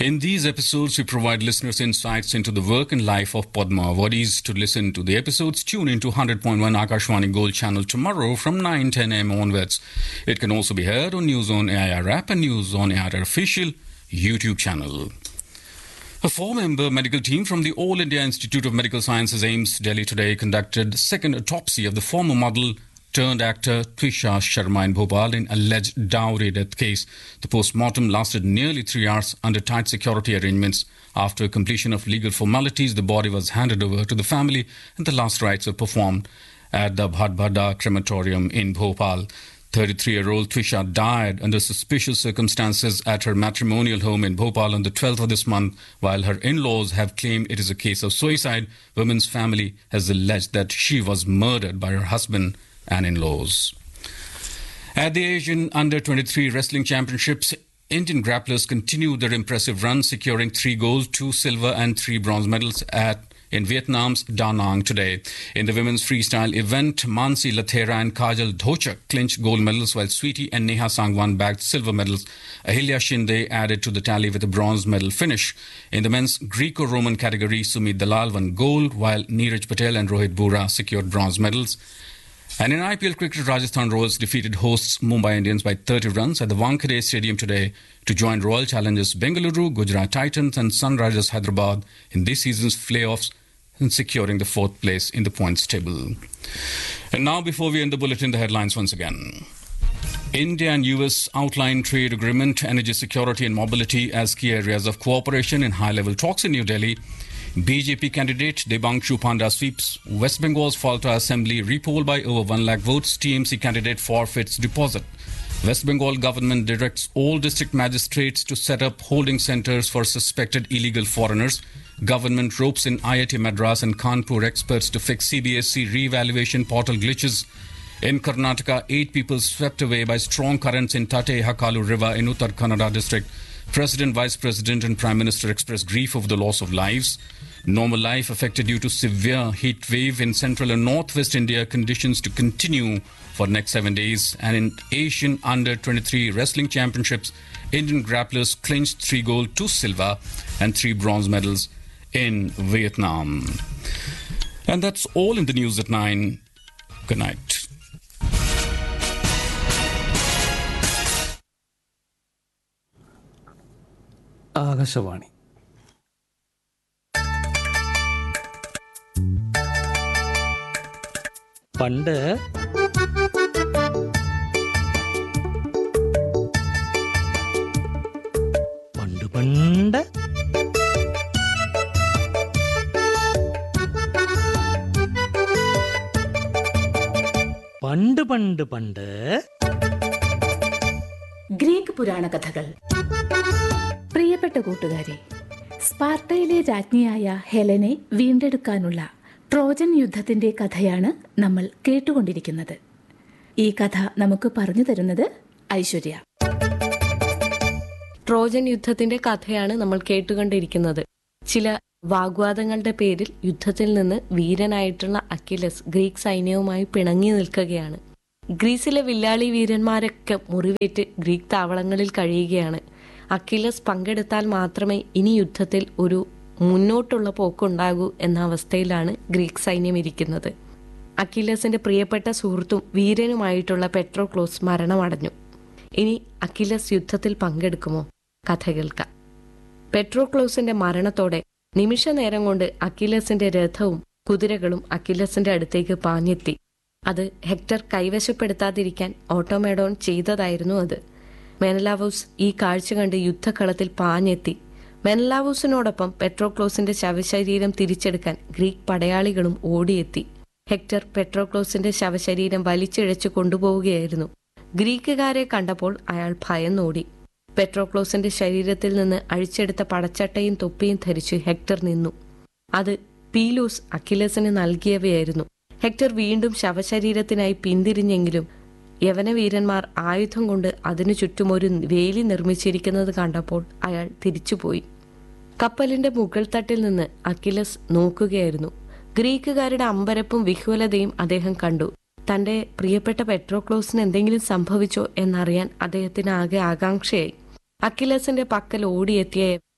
In these episodes, we provide listeners insights into the work and life of Padma. What is to listen to the episodes? Tune into 100.1 Akashwani Gold channel tomorrow from 9 10 a.m. onwards. It can also be heard on News on AIR app and News on AIR official YouTube channel. A four-member medical team from the All India Institute of Medical Sciences AIMS Delhi today conducted second autopsy of the former model turned actor Twisha Sharma in Bhopal in alleged dowry death case. The post-mortem lasted nearly three hours under tight security arrangements. After completion of legal formalities, the body was handed over to the family and the last rites were performed at the Bhadbhada crematorium in Bhopal. 33 year old Twisha died under suspicious circumstances at her matrimonial home in Bhopal on the 12th of this month. While her in laws have claimed it is a case of suicide, woman's family has alleged that she was murdered by her husband and in laws. At the Asian Under 23 Wrestling Championships, Indian grapplers continued their impressive run, securing three gold, two silver, and three bronze medals at in Vietnam's Da Nang today. In the women's freestyle event, Mansi Lathera and Kajal Dhochak clinched gold medals, while Sweetie and Neha Sangwan bagged silver medals. Ahilya Shinde added to the tally with a bronze medal finish. In the men's Greco-Roman category, Sumit Dalal won gold, while Neeraj Patel and Rohit Bura secured bronze medals. And in IPL cricket, Rajasthan Royals defeated hosts Mumbai Indians by 30 runs at the Wankhede Stadium today to join Royal Challengers Bengaluru, Gujarat Titans, and Sunrisers Hyderabad in this season's playoffs and securing the fourth place in the points table. And now, before we end the bulletin, the headlines once again. India and US outline trade agreement, energy security, and mobility as key areas of cooperation in high level talks in New Delhi. BJP candidate Debangshu Panda sweeps West Bengal's Falta Assembly repoll by over 1 lakh votes. TMC candidate forfeits deposit. West Bengal government directs all district magistrates to set up holding centers for suspected illegal foreigners. Government ropes in IIT Madras and Kanpur experts to fix CBSC re-evaluation portal glitches. In Karnataka, eight people swept away by strong currents in Tate Hakalu River in Uttar Kannada district. President, Vice President, and Prime Minister expressed grief over the loss of lives. Normal life affected due to severe heat wave in central and northwest India. Conditions to continue for next seven days. And in Asian Under 23 Wrestling Championships, Indian grapplers clinched three gold, two silver, and three bronze medals in Vietnam. And that's all in the news at nine. Good night. Akashvani പണ്ട് പണ്ട് പണ്ട് പണ്ട് പണ്ട് പണ്ട് Greek പുരാണ കഥകൾ പ്രിയപ്പെട്ട കൂട്ടുകാരെ സ്പാർട്ടയിലെ രാജ്ഞിയായ ഹെലനെ വീണ്ടെടുക്കാനുള്ള ട്രോജൻ യുദ്ധത്തിന്റെ കഥയാണ് നമ്മൾ കേട്ടുകൊണ്ടിരിക്കുന്നത് ഈ കഥ നമുക്ക് പറഞ്ഞു തരുന്നത് ഐശ്വര്യ ട്രോജൻ യുദ്ധത്തിന്റെ കഥയാണ് നമ്മൾ കേട്ടുകൊണ്ടിരിക്കുന്നത് ചില വാഗ്വാദങ്ങളുടെ പേരിൽ യുദ്ധത്തിൽ നിന്ന് വീരനായിട്ടുള്ള അക്കിലസ് ഗ്രീക്ക് സൈന്യവുമായി പിണങ്ങി നിൽക്കുകയാണ് ഗ്രീസിലെ വില്ലാളി വീരന്മാരൊക്കെ മുറിവേറ്റ് ഗ്രീക്ക് താവളങ്ങളിൽ കഴിയുകയാണ് അക്കിലസ് പങ്കെടുത്താൽ മാത്രമേ ഇനി യുദ്ധത്തിൽ ഒരു മുന്നോട്ടുള്ള പോക്കുണ്ടാകൂ എന്ന അവസ്ഥയിലാണ് ഗ്രീക്ക് സൈന്യം ഇരിക്കുന്നത് അക്കിലസിന്റെ പ്രിയപ്പെട്ട സുഹൃത്തും വീരനുമായിട്ടുള്ള പെട്രോക്ലോസ് മരണമടഞ്ഞു ഇനി അക്കിലസ് യുദ്ധത്തിൽ പങ്കെടുക്കുമോ കഥ കേൾക്കാം പെട്രോക്ലോസിന്റെ മരണത്തോടെ നിമിഷ നേരം കൊണ്ട് അക്കിലസിന്റെ രഥവും കുതിരകളും അക്കിലസിന്റെ അടുത്തേക്ക് പാഞ്ഞെത്തി അത് ഹെക്ടർ കൈവശപ്പെടുത്താതിരിക്കാൻ ഓട്ടോമേഡോൺ ചെയ്തതായിരുന്നു അത് മെനലാവൂസ് ഈ കാഴ്ച കണ്ട് യുദ്ധക്കളത്തിൽ പാഞ്ഞെത്തി മെനലാവൂസിനോടൊപ്പം പെട്രോക്ലോസിന്റെ ശവശരീരം തിരിച്ചെടുക്കാൻ ഗ്രീക്ക് പടയാളികളും ഓടിയെത്തി ഹെക്ടർ പെട്രോക്ലോസിന്റെ ശവശരീരം വലിച്ചിഴച്ചു കൊണ്ടുപോവുകയായിരുന്നു ഗ്രീക്കുകാരെ കണ്ടപ്പോൾ അയാൾ ഭയന്നോടി പെട്രോക്ലോസിന്റെ ശരീരത്തിൽ നിന്ന് അഴിച്ചെടുത്ത പടച്ചട്ടയും തൊപ്പിയും ധരിച്ച് ഹെക്ടർ നിന്നു അത് പീലൂസ് അഖിലസിന് നൽകിയവയായിരുന്നു ഹെക്ടർ വീണ്ടും ശവശരീരത്തിനായി പിന്തിരിഞ്ഞെങ്കിലും യവനവീരന്മാർ ആയുധം കൊണ്ട് അതിനു ചുറ്റും ഒരു വേലി നിർമ്മിച്ചിരിക്കുന്നത് കണ്ടപ്പോൾ അയാൾ തിരിച്ചുപോയി കപ്പലിന്റെ മുകൾ തട്ടിൽ നിന്ന് അക്കിലസ് നോക്കുകയായിരുന്നു ഗ്രീക്കുകാരുടെ അമ്പരപ്പും വിഹ്വലതയും അദ്ദേഹം കണ്ടു തന്റെ പ്രിയപ്പെട്ട പെട്രോക്ലോസിന് എന്തെങ്കിലും സംഭവിച്ചോ എന്നറിയാൻ അദ്ദേഹത്തിന് ആകെ ആകാംക്ഷയായി അക്കിലസിന്റെ പക്കൽ ഓടിയെത്തിയ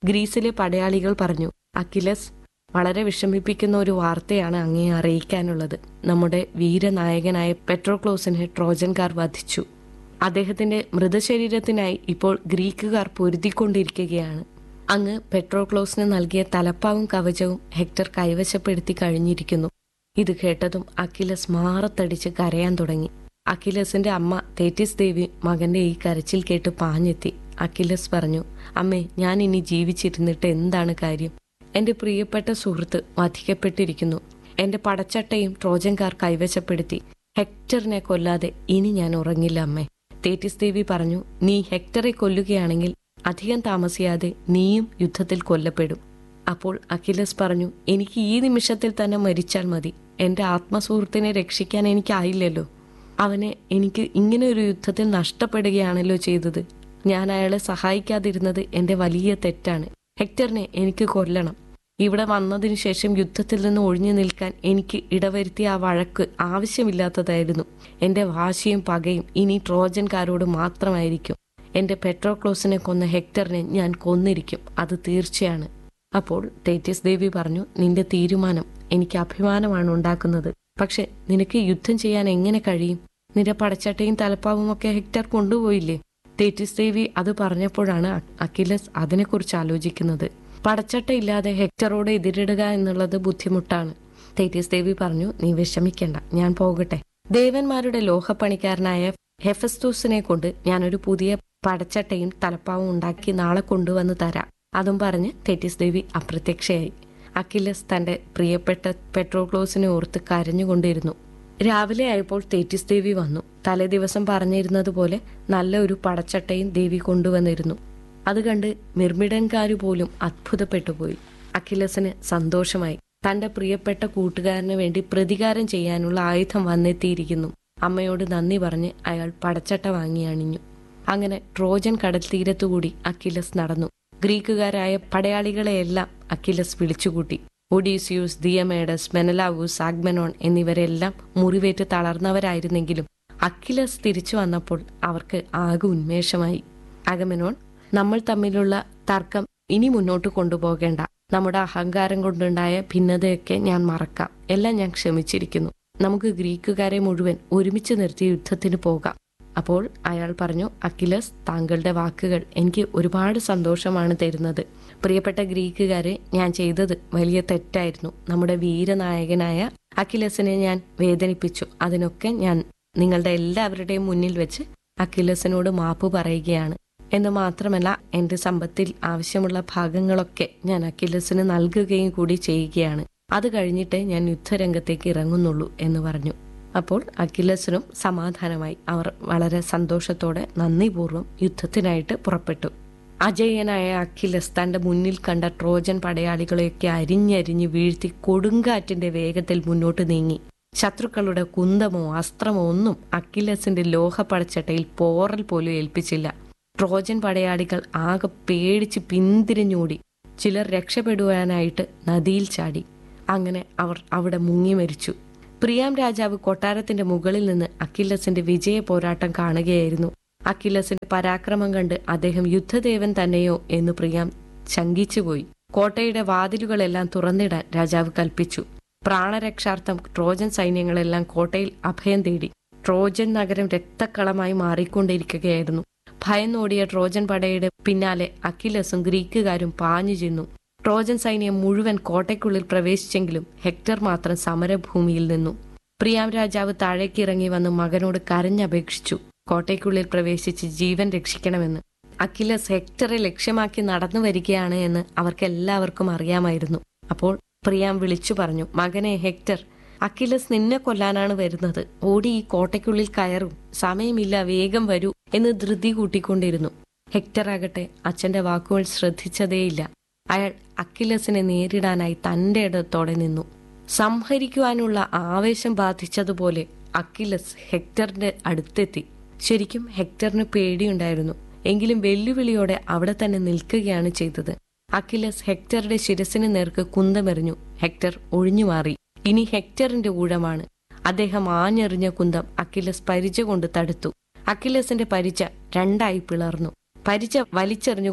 ഗ്രീസിലെ പടയാളികൾ പറഞ്ഞു അക്കിലസ് വളരെ വിഷമിപ്പിക്കുന്ന ഒരു വാർത്തയാണ് അങ്ങേ അറിയിക്കാനുള്ളത് നമ്മുടെ വീരനായകനായ പെട്രോക്ലോസിനെ ട്രോജൻകാർ വധിച്ചു അദ്ദേഹത്തിന്റെ മൃതശരീരത്തിനായി ഇപ്പോൾ ഗ്രീക്കുകാർ പൊരുതിക്കൊണ്ടിരിക്കുകയാണ് അങ്ങ് പെട്രോക്ലോസിന് നൽകിയ തലപ്പാവും കവചവും ഹെക്ടർ കൈവശപ്പെടുത്തി കഴിഞ്ഞിരിക്കുന്നു ഇത് കേട്ടതും അഖിലസ് മാറത്തടിച്ച് കരയാൻ തുടങ്ങി അഖിലസിന്റെ അമ്മ തേറ്റിസ് ദേവി മകന്റെ ഈ കരച്ചിൽ കേട്ട് പാഞ്ഞെത്തി അഖിലസ് പറഞ്ഞു അമ്മേ ഞാൻ ഇനി ജീവിച്ചിരുന്നിട്ട് എന്താണ് കാര്യം എന്റെ പ്രിയപ്പെട്ട സുഹൃത്ത് വധിക്കപ്പെട്ടിരിക്കുന്നു എന്റെ പടച്ചട്ടയും ട്രോജൻകാർ കൈവശപ്പെടുത്തി ഹെക്ടറിനെ കൊല്ലാതെ ഇനി ഞാൻ ഉറങ്ങില്ല അമ്മേ തേറ്റിസ് ദേവി പറഞ്ഞു നീ ഹെക്ടറെ കൊല്ലുകയാണെങ്കിൽ അധികം താമസിയാതെ നീയും യുദ്ധത്തിൽ കൊല്ലപ്പെടും അപ്പോൾ അഖിലസ് പറഞ്ഞു എനിക്ക് ഈ നിമിഷത്തിൽ തന്നെ മരിച്ചാൽ മതി എന്റെ ആത്മസുഹൃത്തിനെ രക്ഷിക്കാൻ എനിക്കായില്ലല്ലോ അവനെ എനിക്ക് ഇങ്ങനെ ഒരു യുദ്ധത്തിൽ നഷ്ടപ്പെടുകയാണല്ലോ ചെയ്തത് ഞാൻ അയാളെ സഹായിക്കാതിരുന്നത് എന്റെ വലിയ തെറ്റാണ് ഹെക്ടറിനെ എനിക്ക് കൊല്ലണം ഇവിടെ വന്നതിനു ശേഷം യുദ്ധത്തിൽ നിന്ന് ഒഴിഞ്ഞു നിൽക്കാൻ എനിക്ക് ഇടവരുത്തിയ ആ വഴക്ക് ആവശ്യമില്ലാത്തതായിരുന്നു എന്റെ വാശിയും പകയും ഇനി ട്രോജൻകാരോട് മാത്രമായിരിക്കും എന്റെ പെട്രോക്ലോസിനെ കൊന്ന ഹെക്ടറിനെ ഞാൻ കൊന്നിരിക്കും അത് തീർച്ചയാണ് അപ്പോൾ തേറ്റീസ് ദേവി പറഞ്ഞു നിന്റെ തീരുമാനം എനിക്ക് അഭിമാനമാണ് ഉണ്ടാക്കുന്നത് പക്ഷെ നിനക്ക് യുദ്ധം ചെയ്യാൻ എങ്ങനെ കഴിയും നിന്റെ പടച്ചട്ടയും തലപ്പാവും ഒക്കെ ഹെക്ടർ കൊണ്ടുപോയില്ലേ തേറ്റീസ് ദേവി അത് പറഞ്ഞപ്പോഴാണ് അഖിലസ് അതിനെക്കുറിച്ച് ആലോചിക്കുന്നത് പടച്ചട്ട ഇല്ലാതെ ഹെക്ടറോട് എതിരിടുക എന്നുള്ളത് ബുദ്ധിമുട്ടാണ് തേറ്റീസ് ദേവി പറഞ്ഞു നീ വിഷമിക്കണ്ട ഞാൻ പോകട്ടെ ദേവന്മാരുടെ ലോഹപ്പണിക്കാരനായ ഹെഫസ്തൂസിനെ കൊണ്ട് ഞാനൊരു പുതിയ പടച്ചട്ടയും തലപ്പാവും ഉണ്ടാക്കി നാളെ കൊണ്ടുവന്ന് തരാം അതും പറഞ്ഞ് തെറ്റിസ് ദേവി അപ്രത്യക്ഷയായി അഖിലസ് തന്റെ പ്രിയപ്പെട്ട പെട്രോക്ലോസിനെ ഓർത്ത് കരഞ്ഞുകൊണ്ടിരുന്നു രാവിലെ ആയപ്പോൾ തേറ്റിസ് ദേവി വന്നു തലേ ദിവസം പറഞ്ഞിരുന്നത് പോലെ നല്ല ഒരു പടച്ചട്ടയും ദേവി കൊണ്ടുവന്നിരുന്നു അത് കണ്ട് മിർമിഡൻകാരു പോലും അത്ഭുതപ്പെട്ടുപോയി അഖിലസിന് സന്തോഷമായി തന്റെ പ്രിയപ്പെട്ട കൂട്ടുകാരന് വേണ്ടി പ്രതികാരം ചെയ്യാനുള്ള ആയുധം വന്നെത്തിയിരിക്കുന്നു അമ്മയോട് നന്ദി പറഞ്ഞ് അയാൾ പടച്ചട്ട വാങ്ങി അണിഞ്ഞു അങ്ങനെ ട്രോജൻ കടൽ തീരത്തുകൂടി അക്കിലസ് നടന്നു ഗ്രീക്കുകാരായ പടയാളികളെയെല്ലാം അക്കിലസ് വിളിച്ചുകൂട്ടി ഒഡീസിയൂസ് ദിയമേഡസ് മെനലാവൂസ് ആഗ്മെനോൺ എന്നിവരെല്ലാം മുറിവേറ്റ് തളർന്നവരായിരുന്നെങ്കിലും അക്കിലസ് തിരിച്ചു വന്നപ്പോൾ അവർക്ക് ആകെ ഉന്മേഷമായി അഗമെനോൺ നമ്മൾ തമ്മിലുള്ള തർക്കം ഇനി മുന്നോട്ട് കൊണ്ടുപോകേണ്ട നമ്മുടെ അഹങ്കാരം കൊണ്ടുണ്ടായ ഭിന്നതയൊക്കെ ഞാൻ മറക്കാം എല്ലാം ഞാൻ ക്ഷമിച്ചിരിക്കുന്നു നമുക്ക് ഗ്രീക്കുകാരെ മുഴുവൻ ഒരുമിച്ച് നിർത്തി യുദ്ധത്തിന് പോകാം അപ്പോൾ അയാൾ പറഞ്ഞു അക്കിലസ് താങ്കളുടെ വാക്കുകൾ എനിക്ക് ഒരുപാട് സന്തോഷമാണ് തരുന്നത് പ്രിയപ്പെട്ട ഗ്രീക്കുകാരെ ഞാൻ ചെയ്തത് വലിയ തെറ്റായിരുന്നു നമ്മുടെ വീരനായകനായ അക്കിലസിനെ ഞാൻ വേദനിപ്പിച്ചു അതിനൊക്കെ ഞാൻ നിങ്ങളുടെ എല്ലാവരുടെയും മുന്നിൽ വെച്ച് അക്കിലസിനോട് മാപ്പ് പറയുകയാണ് എന്ന് മാത്രമല്ല എന്റെ സമ്പത്തിൽ ആവശ്യമുള്ള ഭാഗങ്ങളൊക്കെ ഞാൻ അക്കിലസിന് നൽകുകയും കൂടി ചെയ്യുകയാണ് അത് കഴിഞ്ഞിട്ടേ ഞാൻ യുദ്ധരംഗത്തേക്ക് ഇറങ്ങുന്നുള്ളൂ എന്ന് പറഞ്ഞു അപ്പോൾ അഖിലസിനും സമാധാനമായി അവർ വളരെ സന്തോഷത്തോടെ നന്ദിപൂർവ്വം യുദ്ധത്തിനായിട്ട് പുറപ്പെട്ടു അജയനായ അഖിലസ് തന്റെ മുന്നിൽ കണ്ട ട്രോജൻ പടയാളികളെയൊക്കെ അരിഞ്ഞരിഞ്ഞ് വീഴ്ത്തി കൊടുങ്കാറ്റിന്റെ വേഗത്തിൽ മുന്നോട്ട് നീങ്ങി ശത്രുക്കളുടെ കുന്തമോ അസ്ത്രമോ ഒന്നും അഖിലസിന്റെ ലോഹപ്പടച്ചട്ടയിൽ പോറൽ പോലും ഏൽപ്പിച്ചില്ല ട്രോജൻ പടയാളികൾ ആകെ പേടിച്ച് പിന്തിരിഞ്ഞോടി ചിലർ രക്ഷപ്പെടുവാനായിട്ട് നദിയിൽ ചാടി അങ്ങനെ അവർ അവിടെ മുങ്ങി മരിച്ചു പ്രിയാം രാജാവ് കൊട്ടാരത്തിന്റെ മുകളിൽ നിന്ന് അക്കില്ലസിന്റെ വിജയ പോരാട്ടം കാണുകയായിരുന്നു അക്കില്ലസിന്റെ പരാക്രമം കണ്ട് അദ്ദേഹം യുദ്ധദേവൻ തന്നെയോ എന്ന് പ്രിയാം ശങ്കിച്ചുപോയി കോട്ടയുടെ വാതിലുകളെല്ലാം തുറന്നിടാൻ രാജാവ് കൽപ്പിച്ചു പ്രാണരക്ഷാർത്ഥം ട്രോജൻ സൈന്യങ്ങളെല്ലാം കോട്ടയിൽ അഭയം തേടി ട്രോജൻ നഗരം രക്തക്കളമായി മാറിക്കൊണ്ടിരിക്കുകയായിരുന്നു ഭയന്നോടിയ ട്രോജൻ പടയുടെ പിന്നാലെ അക്കിലസും ഗ്രീക്കുകാരും പാഞ്ഞു ചെന്നു ട്രോജൻ സൈന്യം മുഴുവൻ കോട്ടയ്ക്കുള്ളിൽ പ്രവേശിച്ചെങ്കിലും ഹെക്ടർ മാത്രം സമരഭൂമിയിൽ നിന്നു പ്രിയാം രാജാവ് താഴേക്ക് ഇറങ്ങി വന്ന് മകനോട് കരഞ്ഞപേക്ഷിച്ചു കോട്ടയ്ക്കുള്ളിൽ പ്രവേശിച്ച് ജീവൻ രക്ഷിക്കണമെന്ന് അഖിലസ് ഹെക്ടറെ ലക്ഷ്യമാക്കി നടന്നു വരികയാണ് എന്ന് അവർക്കെല്ലാവർക്കും അറിയാമായിരുന്നു അപ്പോൾ പ്രിയാം വിളിച്ചു പറഞ്ഞു മകനെ ഹെക്ടർ അഖിലസ് നിന്നെ കൊല്ലാനാണ് വരുന്നത് ഓടി ഈ കോട്ടയ്ക്കുള്ളിൽ കയറും സമയമില്ല വേഗം വരൂ എന്ന് ധൃതി കൂട്ടിക്കൊണ്ടിരുന്നു ഹെക്ടർ ആകട്ടെ അച്ഛന്റെ വാക്കുകൾ ശ്രദ്ധിച്ചതേയില്ല അയാൾ അക്കിലസിനെ നേരിടാനായി തന്റെ ഇടത്തോടെ നിന്നു സംഹരിക്കുവാനുള്ള ആവേശം ബാധിച്ചതുപോലെ അക്കിലസ് ഹെക്ടറിന്റെ അടുത്തെത്തി ശരിക്കും ഹെക്ടറിന് പേടിയുണ്ടായിരുന്നു എങ്കിലും വെല്ലുവിളിയോടെ അവിടെ തന്നെ നിൽക്കുകയാണ് ചെയ്തത് അക്കിലസ് ഹെക്ടറുടെ ശിരസിന് നേർക്ക് കുന്തമെറിഞ്ഞു ഹെക്ടർ ഒഴിഞ്ഞുമാറി ഇനി ഹെക്ടറിന്റെ ഊഴമാണ് അദ്ദേഹം ആഞ്ഞെറിഞ്ഞ കുന്തം അക്കിലസ് പരിച കൊണ്ട് തടുത്തു അക്കിലസിന്റെ പരിച രണ്ടായി പിളർന്നു പരിച വലിച്ചെറിഞ്ഞുകൊണ്ട്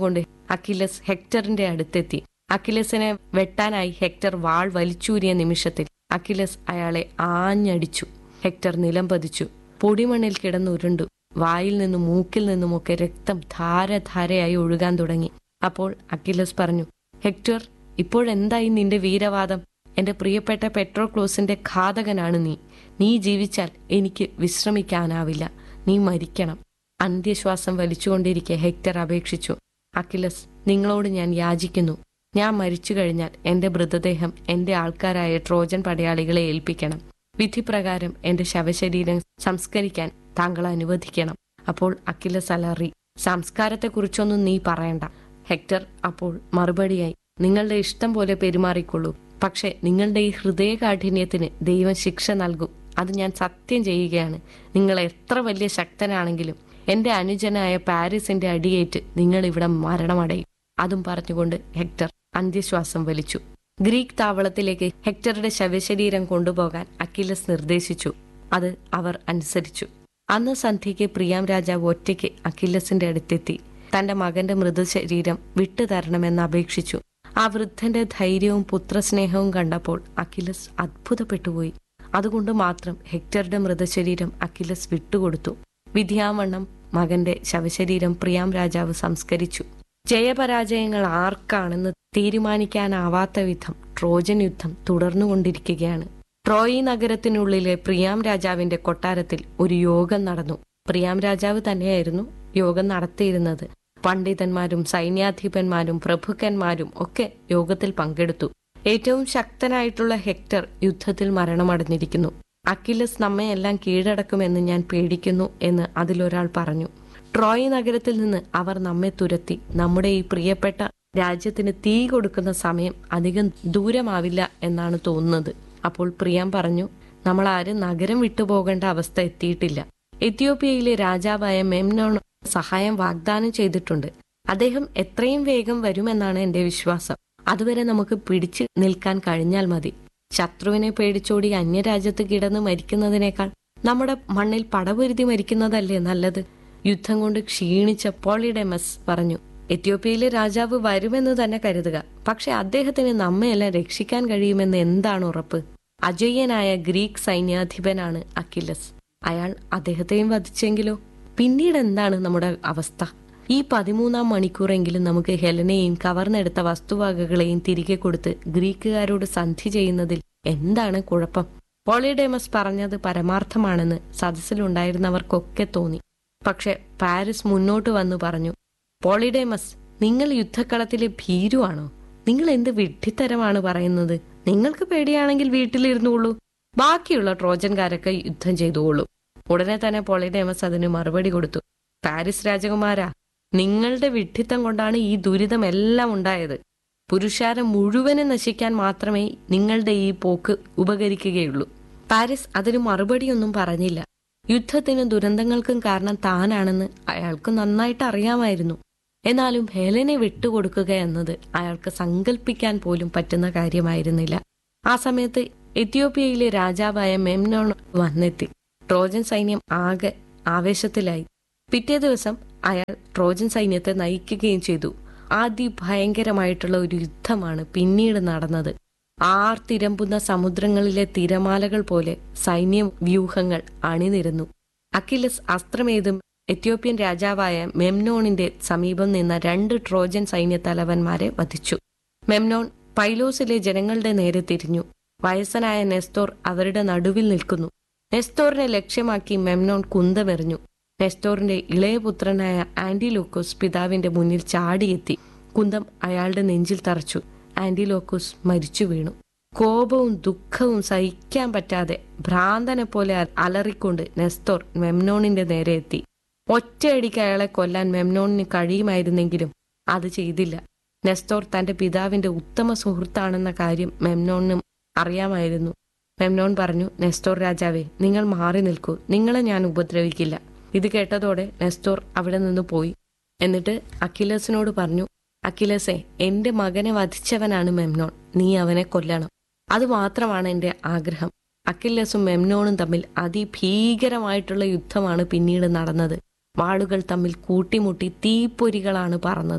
അക്കിലസ് ഹെക്ടറിന്റെ അടുത്തെത്തി അക്കിലസിനെ വെട്ടാനായി ഹെക്ടർ വാൾ വലിച്ചൂരിയ നിമിഷത്തിൽ അക്കിലസ് അയാളെ ആഞ്ഞടിച്ചു ഹെക്ടർ നിലം പതിച്ചു പൊടിമണ്ണിൽ കിടന്നുരുണ്ടു വായിൽ നിന്നും മൂക്കിൽ നിന്നുമൊക്കെ രക്തം ധാരധാരയായി ഒഴുകാൻ തുടങ്ങി അപ്പോൾ അക്കിലസ് പറഞ്ഞു ഹെക്ടർ ഇപ്പോഴെന്തായി നിന്റെ വീരവാദം എന്റെ പ്രിയപ്പെട്ട പെട്രോക്ലോസിന്റെ ഘാതകനാണ് നീ നീ ജീവിച്ചാൽ എനിക്ക് വിശ്രമിക്കാനാവില്ല നീ മരിക്കണം അന്ത്യശ്വാസം വലിച്ചുകൊണ്ടിരിക്കെ ഹെക്ടർ അപേക്ഷിച്ചു അക്കിലസ് നിങ്ങളോട് ഞാൻ യാചിക്കുന്നു ഞാൻ മരിച്ചു കഴിഞ്ഞാൽ എന്റെ മൃതദേഹം എന്റെ ആൾക്കാരായ ട്രോജൻ പടയാളികളെ ഏൽപ്പിക്കണം വിധിപ്രകാരം എന്റെ ശവശരീരം സംസ്കരിക്കാൻ താങ്കൾ അനുവദിക്കണം അപ്പോൾ അക്കിലസ് അലറി സംസ്കാരത്തെക്കുറിച്ചൊന്നും നീ പറയണ്ട ഹെക്ടർ അപ്പോൾ മറുപടിയായി നിങ്ങളുടെ ഇഷ്ടം പോലെ പെരുമാറിക്കൊള്ളൂ പക്ഷെ നിങ്ങളുടെ ഈ ഹൃദയകാഠിന്യത്തിന് ദൈവം ശിക്ഷ നൽകും അത് ഞാൻ സത്യം ചെയ്യുകയാണ് നിങ്ങൾ എത്ര വലിയ ശക്തനാണെങ്കിലും എന്റെ അനുജനായ പാരീസിന്റെ അടിയേറ്റ് നിങ്ങൾ ഇവിടെ മരണമടയും അതും പറഞ്ഞുകൊണ്ട് ഹെക്ടർ അന്ത്യശ്വാസം വലിച്ചു ഗ്രീക്ക് താവളത്തിലേക്ക് ഹെക്ടറുടെ ശവശരീരം കൊണ്ടുപോകാൻ അക്കിലസ് നിർദ്ദേശിച്ചു അത് അവർ അനുസരിച്ചു അന്ന് സന്ധ്യയ്ക്ക് പ്രിയാം രാജാവ് ഒറ്റയ്ക്ക് അക്കിലസിന്റെ അടുത്തെത്തി തന്റെ മകന്റെ മൃതശരീരം വിട്ടുതരണമെന്ന് അപേക്ഷിച്ചു ആ വൃദ്ധന്റെ ധൈര്യവും പുത്രസ്നേഹവും കണ്ടപ്പോൾ അഖിലസ് അത്ഭുതപ്പെട്ടുപോയി അതുകൊണ്ട് മാത്രം ഹെക്ടറുടെ മൃതശരീരം അഖിലസ് വിട്ടുകൊടുത്തു വിധിയാവണ്ണം മകന്റെ ശവശരീരം പ്രിയാം രാജാവ് സംസ്കരിച്ചു ജയപരാജയങ്ങൾ ആർക്കാണെന്ന് തീരുമാനിക്കാനാവാത്ത വിധം ട്രോജൻ യുദ്ധം തുടർന്നുകൊണ്ടിരിക്കുകയാണ് ട്രോയി നഗരത്തിനുള്ളിലെ പ്രിയാം രാജാവിന്റെ കൊട്ടാരത്തിൽ ഒരു യോഗം നടന്നു പ്രിയാം രാജാവ് തന്നെയായിരുന്നു യോഗം നടത്തിയിരുന്നത് പണ്ഡിതന്മാരും സൈന്യാധിപന്മാരും പ്രഭുക്കന്മാരും ഒക്കെ യോഗത്തിൽ പങ്കെടുത്തു ഏറ്റവും ശക്തനായിട്ടുള്ള ഹെക്ടർ യുദ്ധത്തിൽ മരണമടഞ്ഞിരിക്കുന്നു അക്കിലസ് നമ്മയെല്ലാം കീഴടക്കുമെന്ന് ഞാൻ പേടിക്കുന്നു എന്ന് അതിലൊരാൾ പറഞ്ഞു ട്രോയ് നഗരത്തിൽ നിന്ന് അവർ നമ്മെ തുരത്തി നമ്മുടെ ഈ പ്രിയപ്പെട്ട രാജ്യത്തിന് തീ കൊടുക്കുന്ന സമയം അധികം ദൂരമാവില്ല എന്നാണ് തോന്നുന്നത് അപ്പോൾ പ്രിയാം പറഞ്ഞു നമ്മൾ ആരും നഗരം വിട്ടുപോകേണ്ട അവസ്ഥ എത്തിയിട്ടില്ല എത്യോപ്യയിലെ രാജാവായ മെംനോൺ സഹായം വാഗ്ദാനം ചെയ്തിട്ടുണ്ട് അദ്ദേഹം എത്രയും വേഗം വരുമെന്നാണ് എന്റെ വിശ്വാസം അതുവരെ നമുക്ക് പിടിച്ചു നിൽക്കാൻ കഴിഞ്ഞാൽ മതി ശത്രുവിനെ പേടിച്ചോടി അന്യരാജ്യത്ത് കിടന്ന് മരിക്കുന്നതിനേക്കാൾ നമ്മുടെ മണ്ണിൽ പടപൊരുതി മരിക്കുന്നതല്ലേ നല്ലത് യുദ്ധം കൊണ്ട് ക്ഷീണിച്ച പോളിഡെമസ് പറഞ്ഞു എത്യോപ്യയിലെ രാജാവ് വരുമെന്ന് തന്നെ കരുതുക പക്ഷെ അദ്ദേഹത്തിന് നമ്മയെല്ലാം രക്ഷിക്കാൻ കഴിയുമെന്ന് എന്താണ് ഉറപ്പ് അജയ്യനായ ഗ്രീക്ക് സൈന്യാധിപനാണ് അക്കിലസ് അയാൾ അദ്ദേഹത്തെയും വധിച്ചെങ്കിലോ പിന്നീട് എന്താണ് നമ്മുടെ അവസ്ഥ ഈ പതിമൂന്നാം മണിക്കൂറെങ്കിലും നമുക്ക് ഹെലനെയും കവർന്നെടുത്ത വസ്തുവകകളെയും തിരികെ കൊടുത്ത് ഗ്രീക്കുകാരോട് സന്ധി ചെയ്യുന്നതിൽ എന്താണ് കുഴപ്പം പോളിഡേമസ് പറഞ്ഞത് പരമാർത്ഥമാണെന്ന് സദസ്സിലുണ്ടായിരുന്നവർക്കൊക്കെ തോന്നി പക്ഷെ പാരീസ് മുന്നോട്ട് വന്നു പറഞ്ഞു പോളിഡേമസ് നിങ്ങൾ യുദ്ധക്കളത്തിലെ ഭീരുവാണോ നിങ്ങൾ എന്ത് വിഡ്ഢിത്തരമാണ് പറയുന്നത് നിങ്ങൾക്ക് പേടിയാണെങ്കിൽ വീട്ടിലിരുന്നുള്ളൂ ബാക്കിയുള്ള ട്രോജൻകാരൊക്കെ യുദ്ധം ചെയ്തുകൊള്ളൂ ഉടനെ തന്നെ പോളിഡേമസ് അതിന് മറുപടി കൊടുത്തു പാരീസ് രാജകുമാരാ നിങ്ങളുടെ വിഡ്ഢിത്തം കൊണ്ടാണ് ഈ ദുരിതമെല്ലാം ഉണ്ടായത് പുരുഷാരം മുഴുവനും നശിക്കാൻ മാത്രമേ നിങ്ങളുടെ ഈ പോക്ക് ഉപകരിക്കുകയുള്ളൂ പാരീസ് അതിന് മറുപടിയൊന്നും പറഞ്ഞില്ല യുദ്ധത്തിനും ദുരന്തങ്ങൾക്കും കാരണം താനാണെന്ന് അയാൾക്ക് നന്നായിട്ട് അറിയാമായിരുന്നു എന്നാലും ഹെലനെ വിട്ടുകൊടുക്കുക എന്നത് അയാൾക്ക് സങ്കല്പിക്കാൻ പോലും പറ്റുന്ന കാര്യമായിരുന്നില്ല ആ സമയത്ത് എത്യോപ്യയിലെ രാജാവായ മെംനോൺ വന്നെത്തി ട്രോജൻ സൈന്യം ആകെ ആവേശത്തിലായി പിറ്റേ ദിവസം അയാൾ ട്രോജൻ സൈന്യത്തെ നയിക്കുകയും ചെയ്തു അതിഭയങ്കരമായിട്ടുള്ള ഒരു യുദ്ധമാണ് പിന്നീട് നടന്നത് ആർത്തിരമ്പുന്ന സമുദ്രങ്ങളിലെ തിരമാലകൾ പോലെ സൈന്യ വ്യൂഹങ്ങൾ അണിനിരന്നു അക്കിലസ് അസ്ത്രമേതും എത്യോപ്യൻ രാജാവായ മെംനോണിന്റെ സമീപം നിന്ന രണ്ട് ട്രോജൻ സൈന്യത്തലവന്മാരെ വധിച്ചു മെംനോൺ പൈലോസിലെ ജനങ്ങളുടെ നേരെ തിരിഞ്ഞു വയസ്സനായ നെസ്തോർ അവരുടെ നടുവിൽ നിൽക്കുന്നു നെസ്തോറിനെ ലക്ഷ്യമാക്കി മെംനോൺ കുന്തമെറിഞ്ഞു നെസ്തോറിന്റെ ഇളയപുത്രനായ ആന്റിലോക്കോസ് പിതാവിന്റെ മുന്നിൽ ചാടിയെത്തി കുന്തം അയാളുടെ നെഞ്ചിൽ തറച്ചു ആന്റിലോക്കോസ് മരിച്ചു വീണു കോപവും ദുഃഖവും സഹിക്കാൻ പറ്റാതെ ഭ്രാന്തനെ പോലെ അലറിക്കൊണ്ട് നെസ്തോർ മെംനോണിന്റെ നേരെ എത്തി ഒറ്റയടിക്ക് അയാളെ കൊല്ലാൻ മെംനോണിന് കഴിയുമായിരുന്നെങ്കിലും അത് ചെയ്തില്ല നെസ്തോർ തന്റെ പിതാവിന്റെ ഉത്തമ സുഹൃത്താണെന്ന കാര്യം മെംനോണിനും അറിയാമായിരുന്നു മെംനോൺ പറഞ്ഞു നെസ്തോർ രാജാവേ നിങ്ങൾ മാറി നിൽക്കൂ നിങ്ങളെ ഞാൻ ഉപദ്രവിക്കില്ല ഇത് കേട്ടതോടെ നെസ്തോർ അവിടെ നിന്ന് പോയി എന്നിട്ട് അഖിലസിനോട് പറഞ്ഞു അഖിലസെ എന്റെ മകനെ വധിച്ചവനാണ് മെംനോൺ നീ അവനെ കൊല്ലണം അത് മാത്രമാണ് എന്റെ ആഗ്രഹം അക്കില്ലസും മെംനോണും തമ്മിൽ അതിഭീകരമായിട്ടുള്ള യുദ്ധമാണ് പിന്നീട് നടന്നത് വാളുകൾ തമ്മിൽ കൂട്ടിമുട്ടി തീപ്പൊരികളാണ് പറന്നത്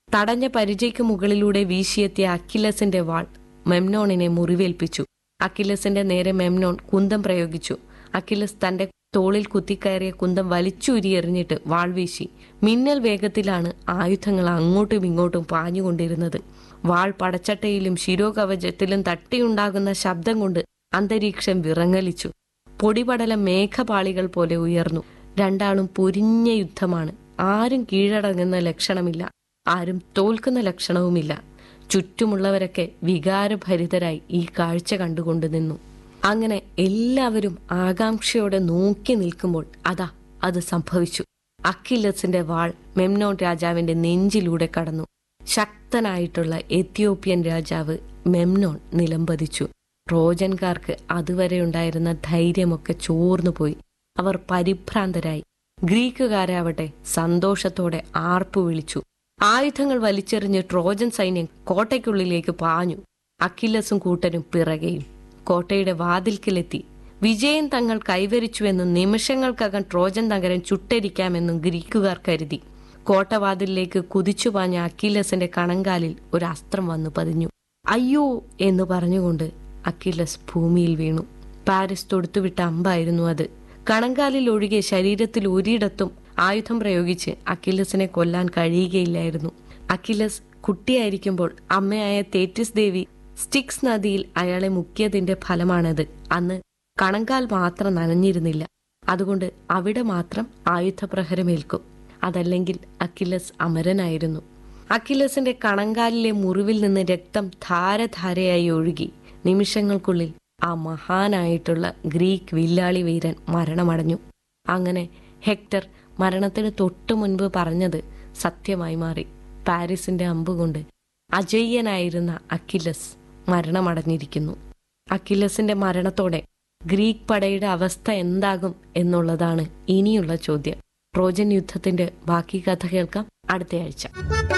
തടഞ്ഞ പരിചയ്ക്ക് മുകളിലൂടെ വീശിയെത്തിയ അക്കിലസിന്റെ വാൾ മെംനോണിനെ മുറിവേൽപ്പിച്ചു അക്കിലസിന്റെ നേരെ മെംനോൺ കുന്തം പ്രയോഗിച്ചു അക്കിലസ് തന്റെ തോളിൽ കുത്തിക്കയറിയ കുന്തം വലിച്ചൂരിയെറിഞ്ഞിട്ട് വാൾ വീശി മിന്നൽ വേഗത്തിലാണ് ആയുധങ്ങൾ അങ്ങോട്ടും ഇങ്ങോട്ടും പാഞ്ഞുകൊണ്ടിരുന്നത് വാൾ പടച്ചട്ടയിലും ശിരോകവചത്തിലും തട്ടിയുണ്ടാകുന്ന ശബ്ദം കൊണ്ട് അന്തരീക്ഷം വിറങ്ങലിച്ചു പൊടിപടലം മേഘപാളികൾ പോലെ ഉയർന്നു രണ്ടാളും പൊരിഞ്ഞ യുദ്ധമാണ് ആരും കീഴടങ്ങുന്ന ലക്ഷണമില്ല ആരും തോൽക്കുന്ന ലക്ഷണവുമില്ല ചുറ്റുമുള്ളവരൊക്കെ വികാരഭരിതരായി ഈ കാഴ്ച കണ്ടുകൊണ്ട് നിന്നു അങ്ങനെ എല്ലാവരും ആകാംക്ഷയോടെ നോക്കി നിൽക്കുമ്പോൾ അതാ അത് സംഭവിച്ചു അക്കില്ലസിന്റെ വാൾ മെംനോൺ രാജാവിന്റെ നെഞ്ചിലൂടെ കടന്നു ശക്തനായിട്ടുള്ള എത്യോപ്യൻ രാജാവ് മെംനോൺ നിലംപതിച്ചു ട്രോജൻകാർക്ക് അതുവരെ ഉണ്ടായിരുന്ന ധൈര്യമൊക്കെ ചോർന്നുപോയി അവർ പരിഭ്രാന്തരായി ഗ്രീക്കുകാരാവട്ടെ സന്തോഷത്തോടെ ആർപ്പു വിളിച്ചു ആയുധങ്ങൾ വലിച്ചെറിഞ്ഞ് ട്രോജൻ സൈന്യം കോട്ടയ്ക്കുള്ളിലേക്ക് പാഞ്ഞു അക്കില്ലസും കൂട്ടരും പിറകെയും കോട്ടയുടെ വാതിൽക്കിലെത്തി വിജയം തങ്ങൾ കൈവരിച്ചുവെന്നും നിമിഷങ്ങൾക്കകം ട്രോജൻ നഗരം ചുട്ടരിക്കാമെന്നും ഗ്രീക്കുകാർ കരുതി കോട്ടവാതിലിലേക്ക് കുതിച്ചു പാഞ്ഞ അക്കില്ലസിന്റെ കണങ്കാലിൽ ഒരു അസ്ത്രം വന്നു പതിഞ്ഞു അയ്യോ എന്ന് പറഞ്ഞുകൊണ്ട് അക്കില്ലസ് ഭൂമിയിൽ വീണു പാരിസ് തൊടുത്തുവിട്ട അമ്പായിരുന്നു അത് കണങ്കാലിൽ ഒഴികെ ശരീരത്തിൽ ഒരിടത്തും ആയുധം പ്രയോഗിച്ച് അക്കില്ലസിനെ കൊല്ലാൻ കഴിയുകയില്ലായിരുന്നു അക്കില്ലസ് കുട്ടിയായിരിക്കുമ്പോൾ അമ്മയായ തേറ്റിസ് ദേവി സ്റ്റിക്സ് നദിയിൽ അയാളെ മുക്കിയതിന്റെ ഫലമാണത് അന്ന് കണങ്കാൽ മാത്രം നനഞ്ഞിരുന്നില്ല അതുകൊണ്ട് അവിടെ മാത്രം ആയുധപ്രഹരമേൽക്കും അതല്ലെങ്കിൽ അക്കില്ലസ് അമരനായിരുന്നു അക്കില്ലസിന്റെ കണങ്കാലിലെ മുറിവിൽ നിന്ന് രക്തം ധാരധാരയായി ഒഴുകി നിമിഷങ്ങൾക്കുള്ളിൽ ആ മഹാനായിട്ടുള്ള ഗ്രീക്ക് വില്ലാളി വീരൻ മരണമടഞ്ഞു അങ്ങനെ ഹെക്ടർ മരണത്തിന് തൊട്ടു മുൻപ് പറഞ്ഞത് സത്യമായി മാറി പാരീസിന്റെ അമ്പുകൊണ്ട് അജയ്യനായിരുന്ന അക്കില്ലസ് മരണമടഞ്ഞിരിക്കുന്നു അക്കില്ലസിന്റെ മരണത്തോടെ ഗ്രീക്ക് പടയുടെ അവസ്ഥ എന്താകും എന്നുള്ളതാണ് ഇനിയുള്ള ചോദ്യം ട്രോജൻ യുദ്ധത്തിന്റെ ബാക്കി കഥ കേൾക്കാം അടുത്തയാഴ്ച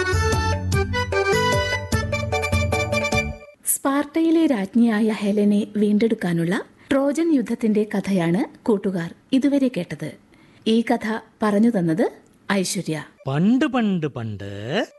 സ്പാർട്ടയിലെ രാജ്ഞിയായ ഹെലനെ വീണ്ടെടുക്കാനുള്ള ട്രോജൻ യുദ്ധത്തിന്റെ കഥയാണ് കൂട്ടുകാർ ഇതുവരെ കേട്ടത് ഈ കഥ പറഞ്ഞു തന്നത് ഐശ്വര്യ പണ്ട് പണ്ട് പണ്ട്